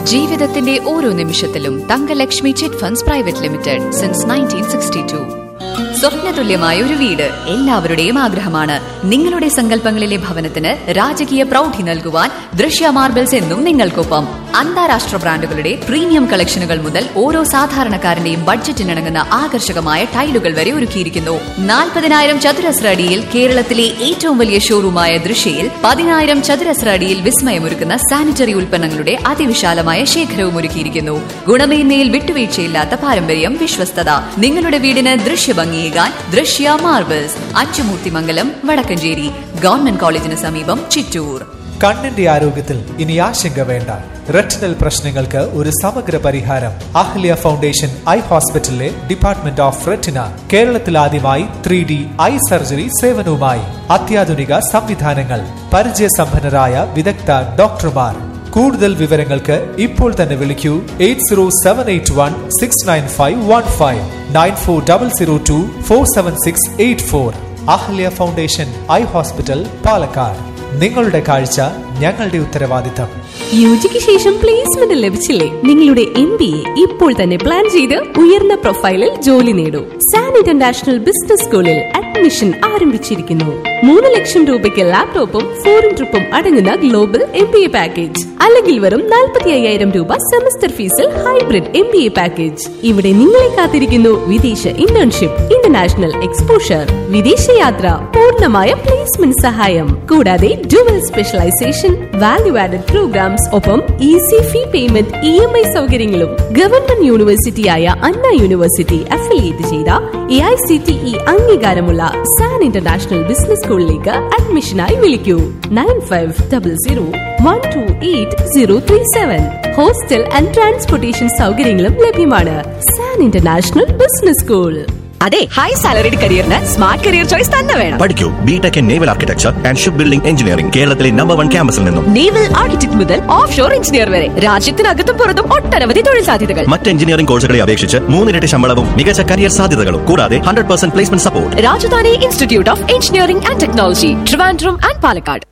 ജീവിതത്തിന്റെ ഓരോ നിമിഷത്തിലും Thangalakshmi chit funds private limited since nineteen sixty two സ്വപ്നതുല്യമായ ഒരു വീട് എല്ലാവരുടെയും ആഗ്രഹമാണ് നിങ്ങളുടെ സങ്കല്പങ്ങളിലെ ഭവനത്തിന് രാജകീയ പ്രൗഢി നൽകുവാൻ ദൃശ്യ മാർബിൾസ് എന്നും നിങ്ങൾക്കൊപ്പം അന്താരാഷ്ട്ര ബ്രാൻഡുകളുടെ പ്രീമിയം കളക്ഷനുകൾ മുതൽ ഓരോ സാധാരണക്കാരന്റെയും ബഡ്ജറ്റിനിണങ്ങുന്ന ആകർഷകമായ ടൈലുകൾ വരെ ഒരുക്കിയിരിക്കുന്നു നാൽപ്പതിനായിരം ചതുരശ്ര അടിയിൽ കേരളത്തിലെ ഏറ്റവും വലിയ ഷോറൂമായ ദൃശ്യയിൽ പതിനായിരം ചതുരശ്ര അടിയിൽ വിസ്മയമൊരുക്കുന്ന സാനിറ്ററി ഉൽപ്പന്നങ്ങളുടെ അതിവിശാലമായ ശേഖരവും ഒരുക്കിയിരിക്കുന്നു ഗുണമേന്മയിൽ വിട്ടുവീഴ്ചയില്ലാത്ത പാരമ്പര്യം വിശ്വസ്തത നിങ്ങളുടെ വീടിന് ദൃശ്യഭംഗിയേകാൻ ദൃശ്യ മാർബിൾസ് അച്ചുമൂർത്തിമംഗലം വടക്കഞ്ചേരി ഗവൺമെന്റ് കോളേജിന് സമീപം ചിറ്റൂർ കണ്ണിന്റെ ആരോഗ്യത്തിൽ ഇനി ആശങ്ക വേണ്ട റെറ്റിനൽ പ്രശ്നങ്ങൾക്ക് ഒരു സമഗ്ര പരിഹാരം അഹ്ല്യ ഫൗണ്ടേഷൻ ഐ ഹോസ്പിറ്റലിലെ ഡിപ്പാർട്ട്മെന്റ് ഓഫ് റെറ്റിന കേരളത്തിൽ ആദ്യമായി ത്രീ ഡി ഐ സർജറി സേവനവുമായി അത്യാധുനിക സംവിധാനങ്ങൾ പരിചയസമ്പന്നരായ വിദഗ്ധ ഡോക്ടർമാർ കൂടുതൽ വിവരങ്ങൾക്ക് ഇപ്പോൾ തന്നെ വിളിക്കൂ eight zero seven eight one six nine five one five nine four double zero two four seven six eight four Ahalya foundation eye hospital Palakkad നിങ്ങളുടെ കാഴ്ച ഞങ്ങളുടെ ഉത്തരവാദിത്തം യുജിക്ക് ശേഷം പ്ലേസ്മെന്റ് ലഭിച്ചില്ലേ നിങ്ങളുടെ എം ബി എ ഇപ്പോൾ തന്നെ പ്ലാൻ ചെയ്ത് ഉയർന്ന പ്രൊഫൈലിൽ ജോലി നേടൂ സാൻ ഇന്റർനാഷണൽ ബിസിനസ് സ്കൂളിൽ അഡ്മിഷൻ ആരംഭിച്ചിരിക്കുന്നു മൂന്ന് ലക്ഷം രൂപയ്ക്ക് ലാപ്ടോപ്പും ഫോറിൻ ട്രിപ്പും അടങ്ങുന്ന global M B A package അല്ലെങ്കിൽ വെറും നാൽപ്പത്തി അയ്യായിരം രൂപ സെമസ്റ്റർ ഫീസിൽ hybrid M B A package ഇവിടെ നിങ്ങളെ കാത്തിരിക്കുന്നു വിദേശ ഇന്റേൺഷിപ്പ് ഇന്റർനാഷണൽ എക്സ്പോഷർ വിദേശയാത്ര പൂർണ്ണമായ പ്ലേസ്മെന്റ് സഹായം കൂടാതെ dual specialisation value added programmes ഒപ്പം easy fee payment E M I സൗകര്യങ്ങളും ഗവൺമെന്റ് യൂണിവേഴ്സിറ്റിയായ അണ്ണ യൂണിവേഴ്സിറ്റി അഫിലിയേറ്റ് ചെയ്ത A I C T E അംഗീകാരമുള്ള സാൻ ഇന്റർനാഷണൽ ബിസിനസ് സ്കൂളിലേക്ക് അഡ്മിഷനായി വിളിക്കൂ nine five double zero one two eight zero three seven hostel and transportation സൗകര്യങ്ങളും ലഭ്യമാണ് സാൻ ഇന്റർനാഷണൽ ബിസിനസ് സ്കൂൾ അതെ ഹൈ സാലറിഡ് കരിയറിന് സ്മാർട്ട് കരിയർ ചോയ്സ് തന്നെ വേണം പഠിക്കൂ BTech in naval architecture and ship building engineering കേരളത്തിലെ നമ്പർ വൺ ക്യാമ്പസിൽ നിന്നും നേവൽ ആർക്കിടെക്ട് മുതൽ ഓഫ് ഷോർ എഞ്ചിനീയർ വരെ രാജ്യത്തിനകത്തും പുറത്തും ഒട്ടനവധി തൊഴിൽ സാധ്യതകൾ മറ്റ് എഞ്ചിനീയറിംഗ് കോഴ്സുകളെ അപേക്ഷിച്ച് മൂന്നിരട്ടി ശമ്പളവും മികച്ച കരിയർ സാധ്യതകളും കൂടാതെ hundred percent placement support Rajadhani institute of engineering and technology Trivandrum and Palakkad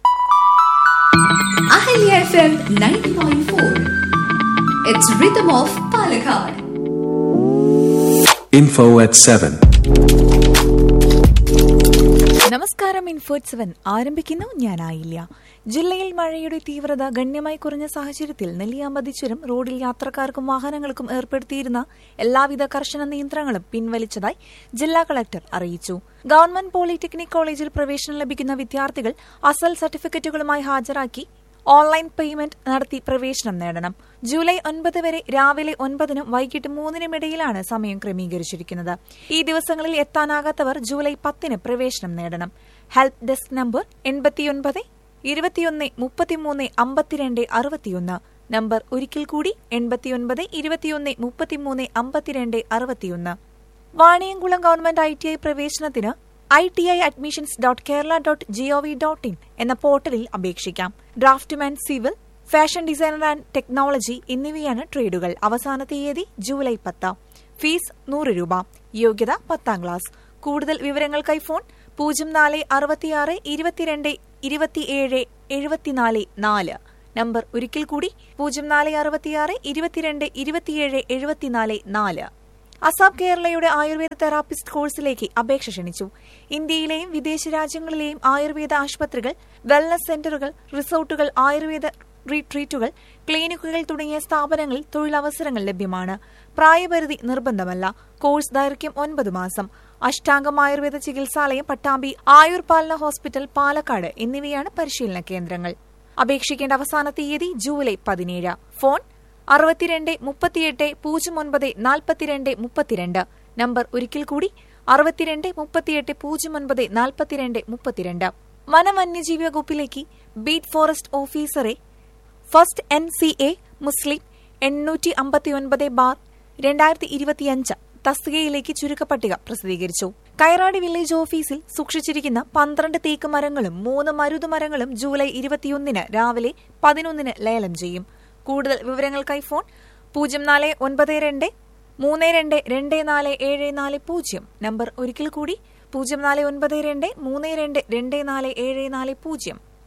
Ahalya F M ninety point four it's rhythm of Palakkad Info at 7. നമസ്കാരം ഇൻഫോർട്ട് സെവൻ ആരംഭിക്കുന്നു ഞാനായില്ല ജില്ലയിൽ മഴയുടെ തീവ്രത ഗണ്യമായി കുറഞ്ഞ സാഹചര്യത്തിൽ നെല്ലിയാമ്പതി ചുരം റോഡിൽ യാത്രക്കാർക്കും വാഹനങ്ങൾക്കും ഏർപ്പെടുത്തിയിരുന്ന എല്ലാവിധ കർശന നിയന്ത്രണങ്ങളും പിൻവലിച്ചതായി ജില്ലാ കളക്ടർ അറിയിച്ചു ഗവൺമെന്റ് പോളിടെക്നിക് കോളേജിൽ പ്രവേശനം ലഭിക്കുന്ന വിദ്യാർത്ഥികൾ അസൽ സർട്ടിഫിക്കറ്റുകളുമായി ഹാജരാക്കി ഓൺലൈൻ പേയ്മെന്റ് നടത്തി പ്രവേശനം നേടണം ജൂലൈ ഒൻപത് വരെ രാവിലെ ഒൻപതിനും വൈകിട്ട് മൂന്നിനും ഇടയിലാണ് സമയം ക്രമീകരിച്ചിരിക്കുന്നത് ഈ ദിവസങ്ങളിൽ എത്താനാകാത്തവർ ജൂലൈ പത്തിന് പ്രവേശനം നേടണം ഹെൽപ്പ് ഡെസ്ക് നമ്പർ എൺപത്തിയൊൻപത് ഇരുപത്തിയൊന്ന് മുപ്പത്തിമൂന്ന് അമ്പത്തിരണ്ട് അറുപത്തിയൊന്ന് നമ്പർ ഒരിക്കൽ കൂടി എൺപത്തിയൊൻപത് ഇരുപത്തിയൊന്ന് മുപ്പത്തിമൂന്ന് അമ്പത്തിരണ്ട് അറുപത്തിയൊന്ന് Vaniyamkulam government I T I പ്രവേശനത്തിന് I T I admissions dot Kerala dot GOV dot in എന്ന പോർട്ടലിൽ അപേക്ഷിക്കാം draftsman civil fashion designer and technology എന്നിവയാണ് ട്രേഡുകൾ അവസാന തീയതി ജൂലൈ പത്ത് ഫീസ് നൂറ് രൂപ യോഗ്യത പത്താം ക്ലാസ് കൂടുതൽ വിവരങ്ങൾക്കായി ഫോൺ പൂജ്യം നാല് അറുപത്തിയാറ് ഇരുപത്തിരണ്ട് ഇരുപത്തിയേഴ് എഴുപത്തിനാല് നാല് നമ്പർ ഒരിക്കൽ കൂടി പൂജ്യം നാല് അറുപത്തിയാറ് ഇരുപത്തിരണ്ട് ഇരുപത്തിയേഴ് എഴുപത്തിനാല് നാല് അസാബ് കേരളയുടെ ആയുർവേദ തെറാപ്പിസ്റ്റ് കോഴ്സിലേക്ക് അപേക്ഷ ക്ഷണിച്ചു ഇന്ത്യയിലെയും വിദേശ രാജ്യങ്ങളിലെയും ആയുർവേദ ആശുപത്രികൾ വെൽനസ് സെന്ററുകൾ റിസോർട്ടുകൾ ആയുർവേദ റീട്രീറ്റുകൾ ക്ലിനിക്കുകൾ തുടങ്ങിയ സ്ഥാപനങ്ങളിൽ തൊഴിലവസരങ്ങൾ ലഭ്യമാണ് പ്രായപരിധി നിർബന്ധമല്ല കോഴ്സ് ദൈർഘ്യം ഒൻപത് മാസം അഷ്ടാംഗം ആയുർവേദ ചികിത്സാലയം പട്ടാമ്പി ആയുർപാലന ഹോസ്പിറ്റൽ പാലക്കാട് എന്നിവയാണ് പരിശീലന കേന്ദ്രങ്ങൾ അപേക്ഷിക്കേണ്ട അവസാന തീയതി ജൂലൈ പതിനേഴ് ഫോൺ അറുപത്തിരണ്ട് മുപ്പത്തിയെട്ട് പൂജ്യം ഒൻപത് നാൽപ്പത്തിരണ്ട് മുപ്പത്തിരണ്ട് നമ്പർ ഒരിക്കൽ കൂടി അറുപത്തിരണ്ട് മുപ്പത്തിയെട്ട് പൂജ്യം ഒൻപത് നാൽപ്പത്തിരണ്ട് മുപ്പത്തിരണ്ട് വനം വന്യജീവി വകുപ്പിലേക്ക് ബീറ്റ് ഫോറസ്റ്റ് ഓഫീസറെ ഫസ്റ്റ് എൻ സി എ മുസ്ലിം എണ്ണൂറ്റി അമ്പത്തിയൊൻപത് ബാർ രണ്ടായിരത്തി ഇരുപത്തിയഞ്ച് തസ്തികയിലേക്ക് ചുരുക്കപ്പട്ടിക പ്രസിദ്ധീകരിച്ചു കൈറാടി വില്ലേജ് ഓഫീസിൽ സൂക്ഷിച്ചിരിക്കുന്ന പന്ത്രണ്ട് തേക്ക് മരങ്ങളും മൂന്ന് മരുതു മരങ്ങളും ജൂലൈ ഇരുപത്തിയൊന്നിന് രാവിലെ പതിനൊന്നിന് ലേലം ചെയ്യും കൂടുതൽ വിവരങ്ങൾക്കായി ഫോൺ പൂജ്യം നാല് ഒൻപത് രണ്ട് മൂന്ന് രണ്ട് രണ്ട് നാല് ഏഴ് നാല് പൂജ്യം നമ്പർ ഒരിക്കൽ കൂടി പൂജ്യം നാല് ഒൻപത് രണ്ട് മൂന്ന് രണ്ട് രണ്ട് നാല് ഏഴ് നാല് പൂജ്യം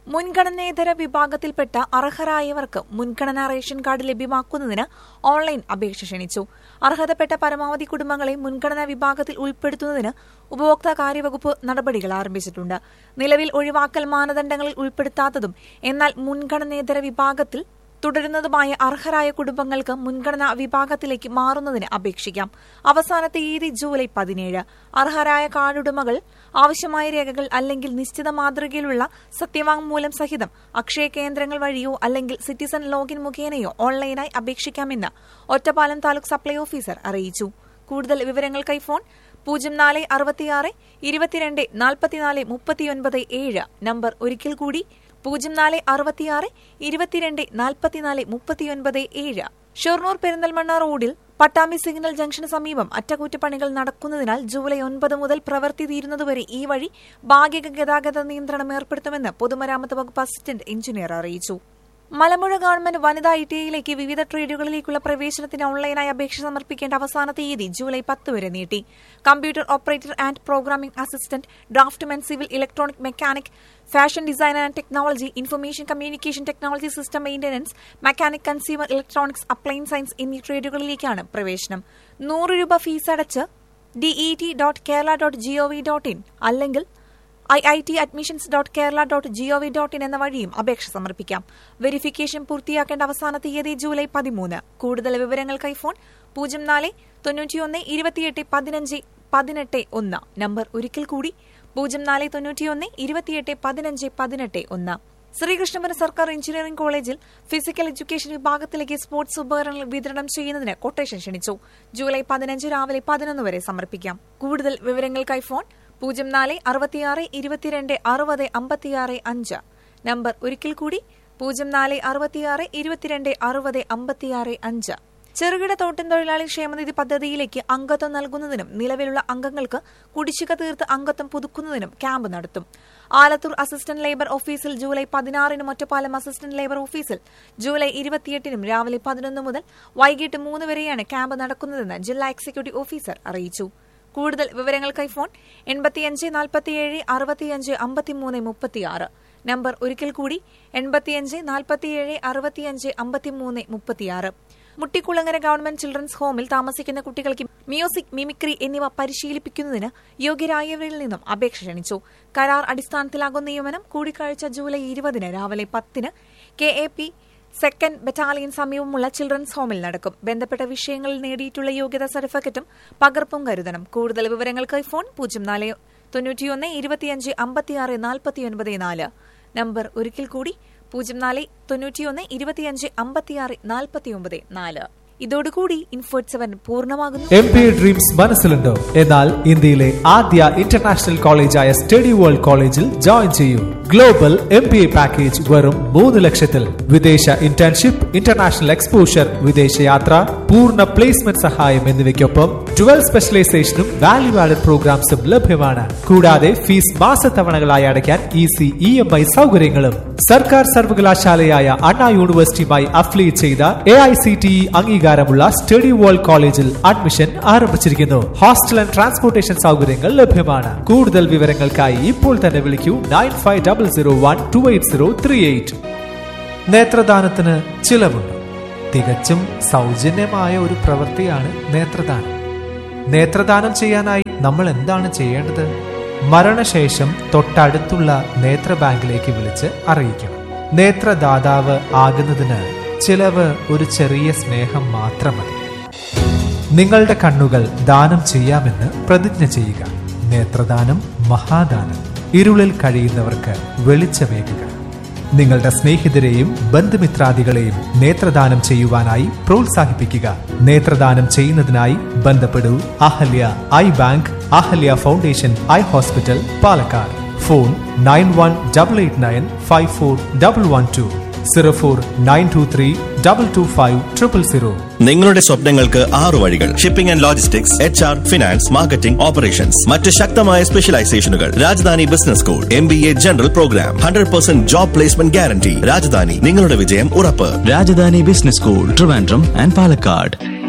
മുൻഗണനേതര വിഭാഗത്തിൽപ്പെട്ട അർഹരായവർക്ക് മുൻഗണനാ റേഷൻ കാർഡ് ലഭ്യമാക്കുന്നതിന് ഓൺലൈൻ അപേക്ഷ ക്ഷണിച്ചു അർഹതപ്പെട്ട പരമാവധി കുടുംബങ്ങളെ മുൻഗണനാ വിഭാഗത്തിൽ ഉൾപ്പെടുത്തുന്നതിന് ഉപഭോക്തൃ കാര്യവകുപ്പ് നടപടികൾ ആരംഭിച്ചിട്ടുണ്ട് നിലവിൽ ഒഴിവാക്കൽ മാനദണ്ഡങ്ങളിൽ ഉൾപ്പെടുത്താത്തതും എന്നാൽ മുൻഗണനേതര വിഭാഗത്തിൽ തുടരുന്നതുമായ അർഹരായ കുടുംബങ്ങൾക്ക് മുൻഗണനാ വിഭാഗത്തിലേക്ക് മാറുന്നതിന് അപേക്ഷിക്കാം അവസാന തീയതി ജൂലൈ പതിനേഴ് അർഹരായ കാർഡുടമകൾ ആവശ്യമായ രേഖകൾ അല്ലെങ്കിൽ നിശ്ചിത മാതൃകയിലുള്ള സത്യവാങ്മൂലം സഹിതം അക്ഷയ കേന്ദ്രങ്ങൾ വഴിയോ അല്ലെങ്കിൽ സിറ്റിസൺ ലോഗിൻ മുഖേനയോ ഓൺലൈനായി അപേക്ഷിക്കാമെന്ന് ഒറ്റപ്പാലം താലൂക്ക് സപ്ലൈ ഓഫീസർ അറിയിച്ചു കൂടുതൽ വിവരങ്ങൾക്കായി ഫോൺ പൂജ്യം നാല് അറുപത്തിയാറ് ഇരുപത്തിരണ്ട് നാൽപ്പത്തിനാല് മുപ്പത്തിയൊൻപത് ഏഴ് നമ്പർ ഒരിക്കൽ കൂടി പൂജ്യം നാല് അറുപത്തിയാറ് ഇരുപത്തിരണ്ട് നാൽപ്പത്തിനാല് മുപ്പത്തിയൊൻപത് ഏഴ് ഷൊർണൂർ പെരിന്തൽമണ്ണ റോഡിൽ പട്ടാമ്പി സിഗ്നൽ ജംഗ്ഷന് സമീപം അറ്റകുറ്റപ്പണികൾ നടക്കുന്നതിനാൽ ജൂലൈ ഒൻപത് മുതൽ പ്രവൃത്തി തീരുന്നതുവരെ ഈ വഴി ഭാഗിക ഗതാഗത നിയന്ത്രണം ഏർപ്പെടുത്തുമെന്ന് പൊതുമരാമത്ത് വകുപ്പ് അസിസ്റ്റന്റ് എഞ്ചിനീയർ അറിയിച്ചു മലമ്പുഴ ഗവൺമെന്റ് വനിതാ ഐ ടി ഐയിലേക്ക് വിവിധ ട്രേഡുകളിലേക്കുള്ള പ്രവേശനത്തിന് ഓൺലൈനായി അപേക്ഷ സമർപ്പിക്കേണ്ട അവസാന തീയതി ജൂലൈ പത്ത് വരെ നീട്ടി computer operator and programming assistant draftsman civil electronic mechanic fashion designer and technology information communication technology system maintenance mechanic consumer electronics applied science എന്നീ ട്രേഡുകളിലേക്കാണ് പ്രവേശനം നൂറ് രൂപ ഫീസ് അടച്ച് DET dot Kerala dot GOV dot in അല്ലെങ്കിൽ I I T admissions dot Kerala dot GOV dot in എന്ന വഴിയും അപേക്ഷ സമർപ്പിക്കാം വെരിഫിക്കേഷൻ പൂർത്തിയാക്കേണ്ട അവസാന തീയതി ജൂലൈ പതിമൂന്ന് കൂടുതൽ വിവരങ്ങൾക്കായി ഫോൺ പൂജ്യം നാല് തൊണ്ണൂറ്റിയൊന്ന് ഇരുപത്തിയെട്ട് പതിനഞ്ച് പതിനെട്ട് ഒന്ന് നമ്പർ ഒരിക്കൽ കൂടി പൂജ്യം നാല് തൊണ്ണൂറ്റിയൊന്ന് ഇരുപത്തിയെട്ട് പതിനഞ്ച് പതിനെട്ട് ഒന്ന് ശ്രീകൃഷ്ണപുരം സർക്കാർ എഞ്ചിനീയറിംഗ് കോളേജിൽ ഫിസിക്കൽ എഡ്യൂക്കേഷൻ വിഭാഗത്തിലേക്ക് സ്പോർട്സ് ഉപകരണങ്ങൾ വിതരണം ചെയ്യുന്നതിന് കൊട്ടേഷൻ ക്ഷണിച്ചു ജൂലൈ പതിനഞ്ച് രാവിലെ പതിനൊന്ന് വരെ സമർപ്പിക്കാം കൂടുതൽ വിവരങ്ങൾക്കായി ഫോൺ പൂജ്യം നാല് അറുപത്തിയാറ് ഇരുപത്തിരണ്ട് അറുപത് അമ്പത്തിയാറ് അഞ്ച് നമ്പർ ഒരിക്കൽ കൂടി പൂജ്യം നാല് അറുപത്തിയാറ് ഇരുപത്തിരണ്ട് അറുപത് അമ്പത്തിയാറ് അഞ്ച് ചെറുകിട തോട്ടം തൊഴിലാളി ക്ഷേമനിധി പദ്ധതിയിലേക്ക് അംഗത്വം നൽകുന്നതിനും നിലവിലുള്ള അംഗങ്ങൾക്ക് കുടിശ്ശിക തീർത്ത് അംഗത്വം പുതുക്കുന്നതിനും ക്യാമ്പ് നടത്തും ആലത്തൂർ അസിസ്റ്റന്റ് ലേബർ ഓഫീസിൽ ജൂലൈ പതിനാറിനും ഒറ്റപ്പാലം അസിസ്റ്റന്റ് ലേബർ ഓഫീസിൽ ജൂലൈ ഇരുപത്തിയെട്ടിനും രാവിലെ പതിനൊന്ന് മുതൽ വൈകിട്ട് മൂന്ന് വരെയാണ് ക്യാമ്പ് നടക്കുന്നതെന്ന് ജില്ലാ എക്സിക്യൂട്ടീവ് ഓഫീസർ അറിയിച്ചു കൂടുതൽ വിവരങ്ങൾക്കായി ഫോൺ എൺപത്തിയഞ്ച് നാൽപ്പത്തിയേഴ് അറുപത്തിയഞ്ച് അമ്പത്തിമൂന്ന് മുപ്പത്തിയാറ് നമ്പർ ഒരിക്കൽ കൂടി എൺപത്തിയഞ്ച് നാൽപ്പത്തിയേഴ് അറുപത്തിയഞ്ച് അമ്പത്തിമൂന്ന് മുപ്പത്തിയാറ് മുട്ടിക്കുളങ്ങര ഗവൺമെന്റ് ചിൽഡ്രൻസ് ഹോമിൽ താമസിക്കുന്ന കുട്ടികൾക്ക് മ്യൂസിക് മിമിക്രി എന്നിവ പരിശീലിപ്പിക്കുന്നതിന് യോഗ്യരായവരിൽ നിന്നും അപേക്ഷ ക്ഷണിച്ചു കരാർ അടിസ്ഥാനത്തിലാകുന്ന നിയമനം കൂടിക്കാഴ്ച ജൂലൈ ഇരുപതിന് രാവിലെ പത്തിന് K A P second battalion സമീപമുള്ള ചിൽഡ്രൻസ് ഹോമിൽ നടക്കും ബന്ധപ്പെട്ട വിഷയങ്ങളിൽ നേടിയിട്ടുള്ള യോഗ്യതാ സർട്ടിഫിക്കറ്റും പകർപ്പും കരുതണം കൂടുതൽ വിവരങ്ങൾക്കായി ഫോൺ പൂജ്യം നാല് തൊണ്ണൂറ്റിയൊന്ന് ഇരുപത്തിയഞ്ച് അമ്പത്തിയാറ് നാൽപ്പത്തിയൊൻപത് നാല് നമ്പർ ഒരിക്കൽ കൂടി പൂജ്യം നാല് തൊണ്ണൂറ്റിയൊന്ന് ഇരുപത്തിയഞ്ച് അമ്പത്തിയാറ് നാൽപ്പത്തിയൊമ്പത് നാല് ഇതോടുകൂടി ഇൻഫോർട്ട് സെവൻ പൂർണ്ണമാകുന്നു എം പി ഡ്രീംസ് മനസ്സിലുണ്ടോ എന്നാൽ ഇന്ത്യയിലെ ആദ്യ ഇന്റർനാഷണൽ കോളേജായ സ്റ്റഡി വേൾഡ് കോളേജിൽ ജോയിൻ ചെയ്യൂ global M P A package വെറും മൂന്ന് ലക്ഷത്തിൽ വിദേശ ഇന്റേൺഷിപ്പ് ഇന്റർനാഷണൽ എക്സ്പോഷർ വിദേശയാത്ര പൂർണ്ണ പ്ലേസ്മെന്റ് സഹായം എന്നിവയ്ക്കൊപ്പം ട്വൽ സ്പെഷ്യലൈസേഷനും വാല്യൂ ആഡഡ് പ്രോഗ്രാംസും ലഭ്യമാണ് കൂടാതെ ഫീസ് മാസത്തവണകളായി അടയ്ക്കാൻ ഈസി ഇ എം ഐ സൗകര്യങ്ങളും സർക്കാർ സർവകലാശാലയായ അണ്ണാ യൂണിവേഴ്സിറ്റിയുമായി അഫിലിയേറ്റ് ചെയ്ത A I C T E അംഗീകാരമുള്ള സ്റ്റഡി വേൾഡ് കോളേജിൽ അഡ്മിഷൻ ആരംഭിച്ചിരിക്കുന്നു ഹോസ്റ്റൽ ആൻഡ് ട്രാൻസ്പോർട്ടേഷൻ സൗകര്യങ്ങൾ ലഭ്യമാണ് കൂടുതൽ വിവരങ്ങൾക്കായി ഇപ്പോൾ തന്നെ വിളിക്കൂ nine five double zero one two eight zero three eight നേത്രദാനത്തിന് ചിലവുണ്ട് തികച്ചും സൗജന്യമായ ഒരു പ്രവൃത്തിയാണ് നേത്രദാനം നേത്രദാനം ചെയ്യാനായി നമ്മൾ എന്താണ് ചെയ്യേണ്ടത് മരണശേഷം തൊട്ടടുത്തുള്ള നേത്ര ബാങ്കിലേക്ക് വിളിച്ച് അറിയിക്കണം നേത്രദാതാവ് ആകുന്നതിന് ചിലവ് ഒരു ചെറിയ സ്നേഹം മാത്രം മതി നിങ്ങളുടെ കണ്ണുകൾ ദാനം ചെയ്യാമെന്ന് പ്രതിജ്ഞ ചെയ്യുക നേത്രദാനം മഹാദാനം ഇരുളിൽ കഴിയുന്നവർക്ക് വെളിച്ചമേകുക നിങ്ങളുടെ സ്നേഹിതരെയും ബന്ധുമിത്രാദികളെയും നേത്രദാനം ചെയ്യുവാനായി പ്രോത്സാഹിപ്പിക്കുക നേത്രദാനം ചെയ്യുന്നതിനായി ബന്ധപ്പെടൂ Ahalya eye bank Ahalya foundation eye hospital Palakkad phone nine one double eight nine five four double one two zero four nine two three double two five triple zero നിങ്ങളുടെ സ്വപ്നങ്ങൾക്ക് ആറു വഴികൾ shipping and logistics H R finance marketing operations മറ്റ് ശക്തമായ സ്പെഷ്യലൈസേഷനുകൾ Rajadhani business school M B A general programme hundred percent job placement guarantee Rajadhani നിങ്ങളുടെ വിജയം ഉറപ്പ് Rajadhani business school Trivandrum and Palakkad